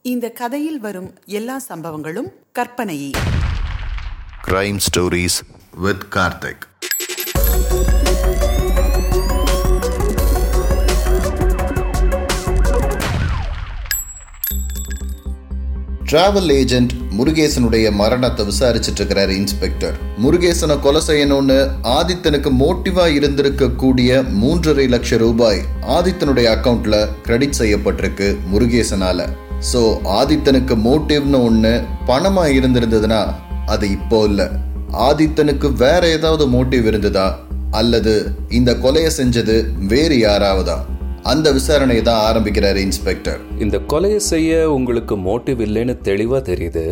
இந்த கதையில் வரும் எல்லா சம்பவங்களும் கற்பனையே Crime Stories with Karthik. Travel agent முருகேசனுடைய மரணத்தை விசாரிச்சுட்டு இருக்கிறாரு இன்ஸ்பெக்டர் முருகேசனை கொலை செய்யணும்னு ஆதித்தனுக்கு மோட்டிவா இருந்திருக்க கூடிய மூன்றரை லட்சம் ரூபாய் ஆதித்தனுடைய அக்கவுண்ட்ல கிரெடிட் செய்யப்பட்டிருக்கு முருகேசனால சோ ஆதித்தனுக்கு மோட்டிவ்னு ஒண்ணு பணமா இருந்திருந்ததுன்னா அது இப்போ இல்ல ஆதித்தனுக்கு வேற ஏதாவது மோட்டிவ் இருந்ததா அல்லது இந்த கொலையை செஞ்சது வேறு யாராவதா அந்த விசாரணையை தான் ஆரம்பிக்கிறாரு இன்ஸ்பெக்டர் இந்த கொலையை செய்ய உங்களுக்கு மோட்டிவ் இல்லைன்னு தெளிவாக தெரியுது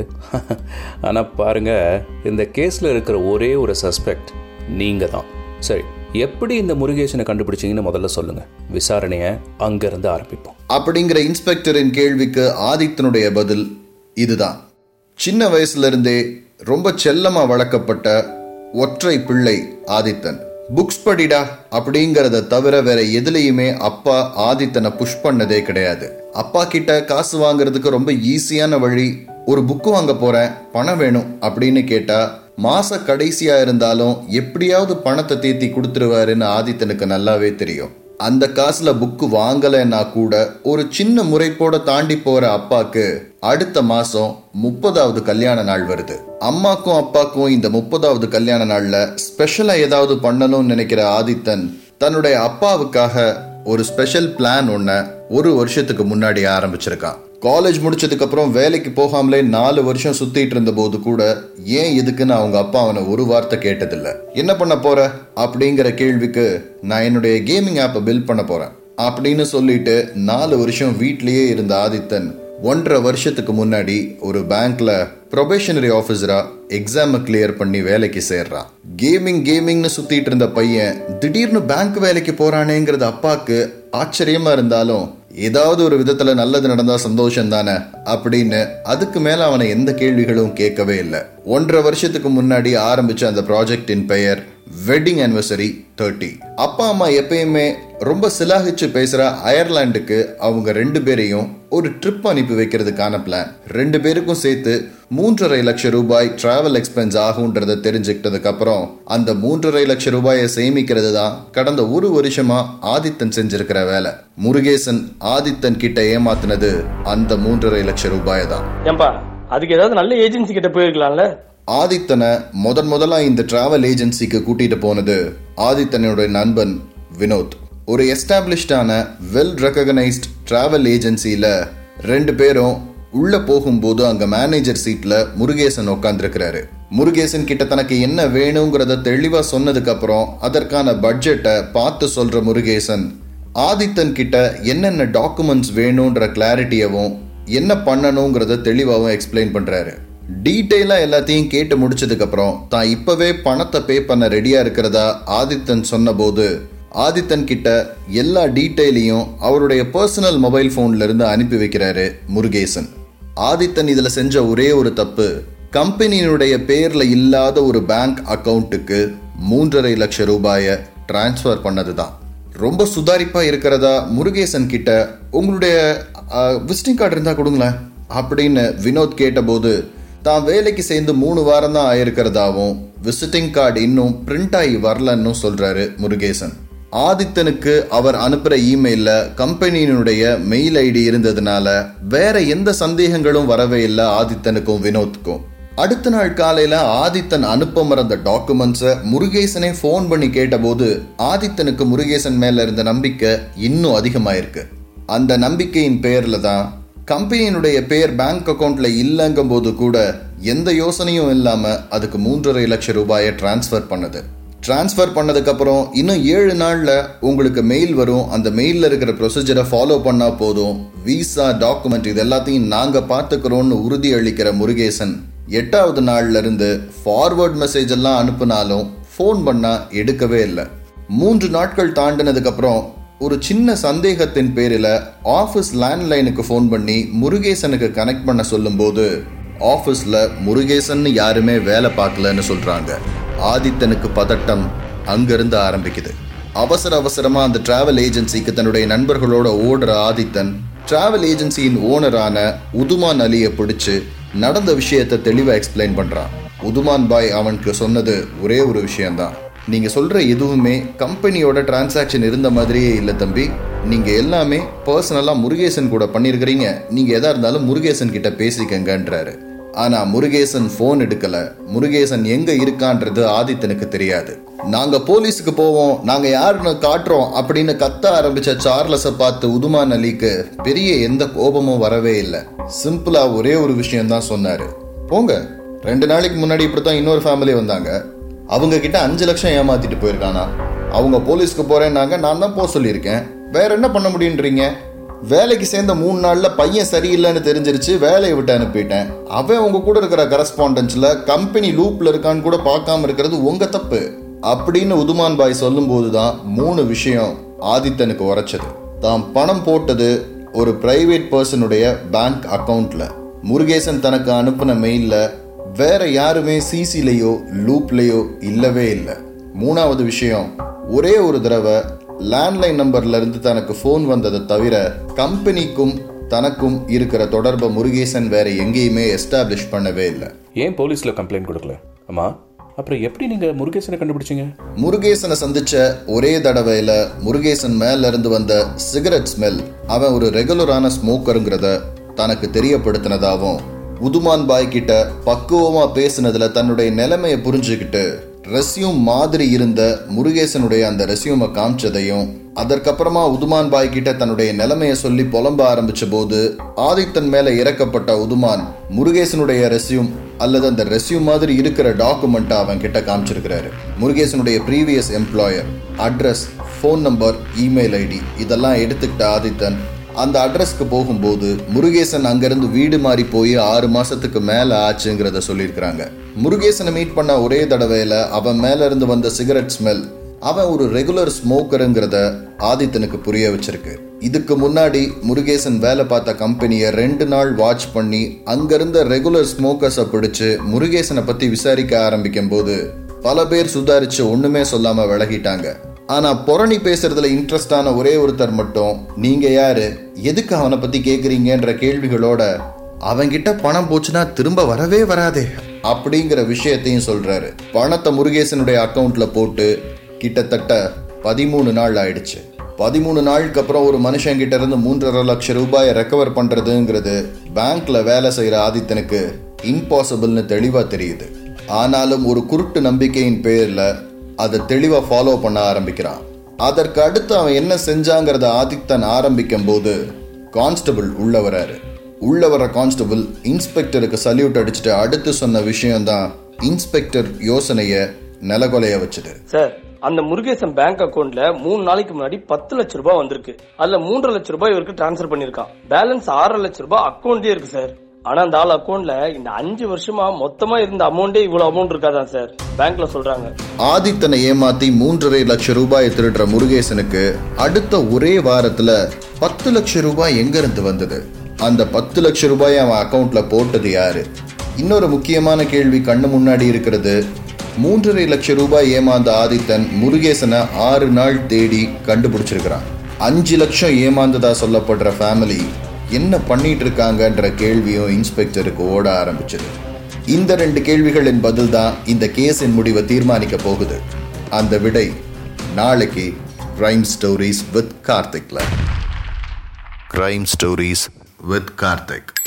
ஆனால் பாருங்க இந்த கேஸில் இருக்கிற ஒரே ஒரு சஸ்பெக்ட் நீங்கள் தான் சரி எப்படி இந்த முருகேசனை கண்டுபிடிச்சீங்கன்னு முதல்ல சொல்லுங்க விசாரணையை அங்கிருந்து ஆரம்பிப்போம் அப்படிங்கிற இன்ஸ்பெக்டரின் கேள்விக்கு ஆதித்தனுடைய பதில் இதுதான் சின்ன வயசுல இருந்தே ரொம்ப செல்லமா வளர்க்கப்பட்ட ஒற்றை பிள்ளை ஆதித்தன் புக்ஸ் படிடா அப்படிங்கறத தவிர வேற எதுலயுமே அப்பா ஆதித்தனை புஷ் பண்ணதே கிடையாது அப்பா கிட்ட காசு வாங்குறதுக்கு ரொம்ப ஈஸியான வழி ஒரு புக்கு வாங்க போறேன் பணம் வேணும் அப்படின்னு கேட்டா மாச கடைசியா இருந்தாலும் எப்படியாவது பணத்தை தேத்தி கொடுத்துருவாருன்னு ஆதித்தனுக்கு நல்லாவே தெரியும் அந்த காசுல புக்கு வாங்கலைன்னா கூட ஒரு சின்ன முறைப்போட தாண்டி போற அப்பாக்கு அடுத்த மாசம் முப்பதாவது கல்யாண நாள் வருது அம்மாக்கும் அப்பாக்கும் இந்த முப்பதாவது கல்யாண நாள்ல ஸ்பெஷலா ஏதாவது பண்ணணும்னு நினைக்கிற ஆதித்தன் தன்னுடைய அப்பாவுக்காக ஒரு ஸ்பெஷல் பிளான் ஒன்ன ஒரு வருஷத்துக்கு முன்னாடி ஆரம்பிச்சிருக்கான் காலேஜ் முடிச்சதுக்கு அப்புறம் வேலைக்கு போகாமலே நாலு வருஷம் சுத்திட்டு இருந்த போது கூட ஏன் எதுக்குன்னு அவங்க அப்பா அவனை ஒரு வார்த்தை கேட்டதில்ல என்ன பண்ண போற அப்படிங்கிற கேள்விக்கு நான் என்னுடைய கேமிங் ஆப்பை பில்ட் பண்ண போறேன் அப்படின்னு சொல்லிட்டு நாலு வருஷம் வீட்லயே இருந்த ஆதித்தன் ஒன்றரை வருஷத்துக்கு முன்னாடி ஒரு பேங்க்ல ப்ரொபேஷனரி ஆஃபீஸரா எக்ஸாமை கிளியர் பண்ணி வேலைக்கு சேர்றான் கேமிங் கேமிங்னு சுத்திட்டு இருந்த பையன் திடீர்னு பேங்க் வேலைக்கு போறானேங்கிறது அப்பாக்கு ஆச்சரியமா இருந்தாலும் ஏதாவது ஒரு விதத்துல நல்லது நடந்தா சந்தோஷம் தானே அப்படின்னு அதுக்கு மேல அவனை எந்த கேள்விகளும் கேட்கவே இல்லை ஒன்றரை வருஷத்துக்கு முன்னாடி ஆரம்பிச்ச அந்த ப்ராஜெக்டின் பெயர் வெட்டிங் ஆனிவர்சரி தேர்ட்டி அப்பா அம்மா எப்பயுமே ரொம்ப சிலாகிச்சு பேசுற அயர்லாண்டுக்கு அவங்க ரெண்டு பேரையும் ஒரு ட்ரிப் அனுப்பி வைக்கிறதுக்கான பிளான் ரெண்டு பேருக்கும் சேர்த்து மூன்றரை லட்சம் ரூபாய் டிராவல் எக்ஸ்பென்ஸ் ஆகுன்றத தெரிஞ்சுக்கிட்டதுக்கு அப்புறம் அந்த மூன்றரை லட்சம் ரூபாயை சேமிக்கிறது தான் கடந்த ஒரு வருஷமா ஆதித்தன் செஞ்சிருக்கிற வேலை முருகேசன் ஆதித்தன் கிட்ட ஏமாத்தினது அந்த மூன்றரை லட்சம் ரூபாய் தான் ஏன்பா அதுக்கு ஏதாவது நல்ல ஏஜென்சி கிட்ட போயிருக்கலாம்ல ஆதித்தனை முதன் முதலா இந்த டிராவல் ஏஜென்சிக்கு கூட்டிட்டு போனது ஆதித்தனுடைய நண்பன் வினோத் ஒரு எஸ்டாப்ளிஷ்டான வெல் ரெக்கக்னைஸ்ட் டிராவல் ஏஜென்சியில ரெண்டு பேரும் உள்ள போகும்போது அங்க மேனேஜர் சீட்ல முருகேசன் உட்காந்துருக்கிறாரு முருகேசன் கிட்ட தனக்கு என்ன வேணுங்கிறத தெளிவா சொன்னதுக்கு அப்புறம் அதற்கான பட்ஜெட்டை பார்த்து சொல்ற முருகேசன் ஆதித்தன் கிட்ட என்னென்ன டாக்குமெண்ட்ஸ் வேணும்ன்ற கிளாரிட்டியவும் என்ன பண்ணணுங்கிறத தெளிவாகவும் எக்ஸ்பிளைன் பண்றாரு டீட்டெயிலா எல்லாத்தையும் கேட்டு முடிச்சதுக்கு அப்புறம் தான் இப்பவே பணத்தை பே பண்ண ரெடியா இருக்கிறதா ஆதித்தன் சொன்னபோது ஆதித்தன் கிட்ட எல்லா டீட்டெயிலையும் அவருடைய பர்சனல் மொபைல் போன்ல இருந்து அனுப்பி வைக்கிறாரு முருகேசன் ஆதித்தன் இதுல செஞ்ச ஒரே ஒரு தப்பு கம்பெனியினுடைய பேர்ல இல்லாத ஒரு பேங்க் அக்கவுண்ட்டுக்கு மூன்றரை லட்சம் ரூபாயை டிரான்ஸ்ஃபர் பண்ணதுதான் ரொம்ப சுதாரிப்பா இருக்கிறதா முருகேசன் கிட்ட உங்களுடைய விசிட்டிங் கார்டு இருந்தா கொடுங்களேன் அப்படின்னு வினோத் கேட்டபோது தான் வேலைக்கு சேர்ந்து மூணு வாரம் தான் ஆயிருக்கிறதாவும் விசிட்டிங் கார்டு இன்னும் பிரிண்ட் ஆகி வரலன்னு சொல்றாரு முருகேசன் ஆதித்தனுக்கு அவர் அனுப்புற இமெயில்ல கம்பெனியினுடைய மெயில் ஐடி இருந்ததுனால வேற எந்த சந்தேகங்களும் வரவே இல்லை ஆதித்தனுக்கும் வினோத்துக்கும் அடுத்த நாள் காலையில ஆதித்தன் அனுப்ப மறந்த டாக்குமெண்ட்ஸை முருகேசனே ஃபோன் பண்ணி கேட்டபோது ஆதித்தனுக்கு முருகேசன் மேல இருந்த நம்பிக்கை இன்னும் அதிகமாயிருக்கு அந்த நம்பிக்கையின் பேர்ல தான் கம்பெனியினுடைய பேர் பேங்க் அக்கவுண்ட்ல இல்லங்கும் போது கூட எந்த யோசனையும் இல்லாம அதுக்கு மூன்றரை லட்சம் ரூபாயை டிரான்ஸ்ஃபர் பண்ணுது டிரான்ஸ்ஃபர் பண்ணதுக்கு அப்புறம் இன்னும் ஏழு நாள்ல உங்களுக்கு மெயில் வரும் அந்த மெயில்ல இருக்கிற ப்ரொசீஜரை ஃபாலோ பண்ணா போதும் விசா டாக்குமெண்ட் இது எல்லாத்தையும் நாங்க பார்த்துக்கிறோம்னு உறுதி அளிக்கிற முருகேசன் எட்டாவது நாள்ல இருந்து ஃபார்வர்ட் மெசேஜ் எல்லாம் அனுப்புனாலும் ஃபோன் பண்ணா எடுக்கவே இல்லை மூன்று நாட்கள் தாண்டினதுக்கு அப்புறம் ஒரு சின்ன சந்தேகத்தின் பேரில் ஆஃபீஸ் லேண்ட்லைனுக்கு ஃபோன் பண்ணி முருகேசனுக்கு கனெக்ட் பண்ண சொல்லும்போது ஆஃபீஸில் முருகேசன் யாருமே வேலை பார்க்கலன்னு சொல்கிறாங்க ஆதித்தனுக்கு பதட்டம் அங்கிருந்து ஆரம்பிக்குது அவசர அவசரமா அந்த டிராவல் ஏஜென்சிக்கு தன்னுடைய நண்பர்களோட ஓடுற ஆதித்தன் டிராவல் ஏஜென்சியின் ஓனரான உதுமான் அலியை பிடிச்சு நடந்த விஷயத்தை தெளிவா எக்ஸ்பிளைன் பண்றான் உதுமான் பாய் அவனுக்கு சொன்னது ஒரே ஒரு விஷயம்தான் நீங்க சொல்ற எதுவுமே கம்பெனியோட டிரான்சாக்ஷன் இருந்த மாதிரியே இல்லை தம்பி நீங்க எல்லாமே பர்சனலா முருகேசன் கூட பண்ணிருக்கிறீங்க நீங்க எதா இருந்தாலும் முருகேசன் கிட்ட பேசிக்கங்கன்றாரு ஆனா முருகேசன் போன் எடுக்கல முருகேசன் எங்க இருக்கான்றது ஆதித்தனுக்கு தெரியாது நாங்க போலீஸுக்கு போவோம் நாங்க யாருன்னு காட்டுறோம் அப்படின்னு கத்த ஆரம்பிச்ச சார்லஸ பார்த்து உதுமான் அலிக்கு பெரிய எந்த கோபமும் வரவே இல்லை சிம்பிளா ஒரே ஒரு விஷயம் தான் சொன்னாரு போங்க ரெண்டு நாளைக்கு முன்னாடி இப்படித்தான் இன்னொரு ஃபேமிலி வந்தாங்க அவங்க கிட்ட அஞ்சு லட்சம் ஏமாத்திட்டு போயிருக்கானா அவங்க போலீஸ்க்கு போறேன்னாங்க நான் தான் போக சொல்லியிருக்கேன் வேற என்ன பண்ண முடியுன்றீங்க வேலைக்கு சேர்ந்த மூணு நாள்ல பையன் சரியில்லைன்னு தெரிஞ்சிருச்சு வேலையை விட்டு அனுப்பிட்டேன் அவன் உங்க கூட இருக்கிற கரஸ்பாண்டன்ஸ்ல கம்பெனி லூப்ல இருக்கான்னு கூட பார்க்காம இருக்கிறது உங்க தப்பு அப்படின்னு உதுமான் பாய் சொல்லும்போது தான் மூணு விஷயம் ஆதித்தனுக்கு உரைச்சது தான் பணம் போட்டது ஒரு பிரைவேட் பர்சனுடைய பேங்க் அக்கவுண்ட்ல முருகேசன் தனக்கு அனுப்பின மெயில்ல வேற யாருமே சிசிலையோ லூப்லயோ இல்லவே இல்லை மூணாவது விஷயம் ஒரே ஒரு தடவை லேண்ட்லைன் நம்பர்ல இருந்து தனக்கு ஃபோன் வந்ததை தவிர கம்பெனிக்கும் தனக்கும் இருக்கிற தொடர்பை முருகேசன் வேற எங்கேயுமே எஸ்டாப்ளிஷ் பண்ணவே இல்லை ஏன் போலீஸில் கம்ப்ளைண்ட் கொடுக்கல அம்மா அப்புறம் எப்படி நீங்கள் முருகேசனை கண்டுபிடிச்சீங்க முருகேசனை சந்திச்ச ஒரே தடவையில முருகேசன் மேல இருந்து வந்த சிகரெட் ஸ்மெல் அவன் ஒரு ரெகுலரான ஸ்மோக்கருங்கிறத தனக்கு தெரியப்படுத்தினதாவும் உதுமான் பாய் கிட்ட பக்குவமா பேசினதுல தன்னுடைய நிலைமையை புரிஞ்சுக்கிட்டு ரெஸ்யூம் மாதிரி இருந்த முருகேசனுடைய அந்த ரெஸ்யூமை காமிச்சதையும் அதற்கப்புறமா உதுமான் பாய் கிட்ட தன்னுடைய நிலைமையை சொல்லி புலம்ப ஆரம்பிச்ச போது ஆதித்தன் மேல இறக்கப்பட்ட உதுமான் முருகேசனுடைய ரெஸ்யூம் அல்லது அந்த ரெஸ்யூம் மாதிரி இருக்கிற டாக்குமெண்ட்டை அவன் கிட்ட காமிச்சிருக்கிறாரு முருகேசனுடைய previous employer address phone number email ID இதெல்லாம் எடுத்துக்கிட்ட ஆதித்தன் அந்த அட்ரஸ்க்கு போகும்போது முருகேசன் அங்கிருந்து வீடு மாறி போய் ஆறு மாசத்துக்கு மேல ஆச்சுங்கிறத சொல்லியிருக்கிறாங்க முருகேசனை மீட் பண்ண ஒரே தடவையில அவன் மேல இருந்து வந்த சிகரெட் ஸ்மெல் அவன் ஒரு ரெகுலர் ஸ்மோக்கருங்கிறத ஆதித்தனுக்கு புரிய வச்சிருக்கு இதுக்கு முன்னாடி முருகேசன் வேலை பார்த்த கம்பெனியை ரெண்டு நாள் வாட்ச் பண்ணி அங்கிருந்த ரெகுலர் ஸ்மோக்கர்ஸை பிடிச்சு முருகேசனை பத்தி விசாரிக்க ஆரம்பிக்கும் போது பல பேர் சுதாரிச்சு ஒண்ணுமே சொல்லாம விலகிட்டாங்க ஆனா புரணி பேசுறதுல இன்ட்ரெஸ்டான ஒரே ஒருத்தர் மட்டும் நீங்க யாரு எதுக்கு அவனை பத்தி கேக்குறீங்கன்ற கேள்விகளோட அவன்கிட்ட பணம் போச்சுன்னா திரும்ப வரவே வராதே அப்படிங்கிற விஷயத்தையும் சொல்றாரு பணத்தை முருகேசனுடைய அக்கவுண்ட்ல போட்டு கிட்டத்தட்ட பதிமூணு நாள் ஆயிடுச்சு பதிமூணு நாளுக்கு அப்புறம் ஒரு மனுஷன் கிட்ட இருந்து மூன்றரை லட்சம் ரூபாயை ரெக்கவர் பண்றதுங்கிறது பேங்க்ல வேலை செய்யற ஆதித்தனுக்கு இம்பாசிபிள்னு தெளிவா தெரியுது ஆனாலும் ஒரு குருட்டு நம்பிக்கையின் பேர்ல அதை தெளிவா ஃபாலோ பண்ண ஆரம்பிக்கிறான் அதற்கு அடுத்து அவன் என்ன செஞ்சாங்கிறத ஆதித்தன் ஆரம்பிக்கும் போது கான்ஸ்டபிள் உள்ள வராரு உள்ள வர கான்ஸ்டபிள் இன்ஸ்பெக்டருக்கு சல்யூட் அடிச்சுட்டு அடுத்து சொன்ன விஷயம்தான் இன்ஸ்பெக்டர் யோசனைய நிலகொலைய வச்சது சார் அந்த முருகேசன் பேங்க் அக்கவுண்ட்ல மூணு நாளைக்கு முன்னாடி பத்து லட்ச ரூபாய் வந்திருக்கு அதுல மூன்றரை லட்ச ரூபாய் இவருக்கு டிரான்ஸ்ஃபர் பண்ணிருக்கான் பேலன்ஸ் ஆறரை லட்ச ரூபாய் அக்கௌண்ட்லயே இருக்கு சார் ஆனா அந்த ஆள் அக்கௌண்ட்ல இந்த அஞ்சு வருஷமா மொத்தமா இருந்த அமௌண்டே இவ்வளவு அமௌண்ட் இருக்காதான் சார் பேங்க்ல சொல்றாங்க ஆதித்தனை ஏமாத்தி மூன்றரை லட்சம் ரூபாயை திருடுற முருகேசனுக்கு அடுத்த ஒரே வாரத்துல பத்து லட்சம் ரூபாய் எங்க இருந்து வந்தது அந்த பத்து லட்சம் ரூபாயை அவன் அக்கவுண்ட்ல போட்டது யாரு இன்னொரு முக்கியமான கேள்வி கண்ணு முன்னாடி இருக்கிறது மூன்றரை லட்சம் ரூபாய் ஏமாந்த ஆதித்தன் முருகேசனை ஆறு நாள் தேடி கண்டுபிடிச்சிருக்கிறான் அஞ்சு லட்சம் ஏமாந்ததா சொல்லப்படுற ஃபேமிலி என்ன பண்ணிட்டு இருக்காங்கன்ற கேள்வியும் இன்ஸ்பெக்டருக்கு ஓட ஆரம்பிச்சது இந்த ரெண்டு கேள்விகளின் பதில் தான் இந்த கேஸின் முடிவை தீர்மானிக்க போகுது அந்த விடை நாளைக்கு கிரைம் ஸ்டோரிஸ் வித் கார்த்திக்ல கிரைம் ஸ்டோரிஸ் வித் கார்த்திக்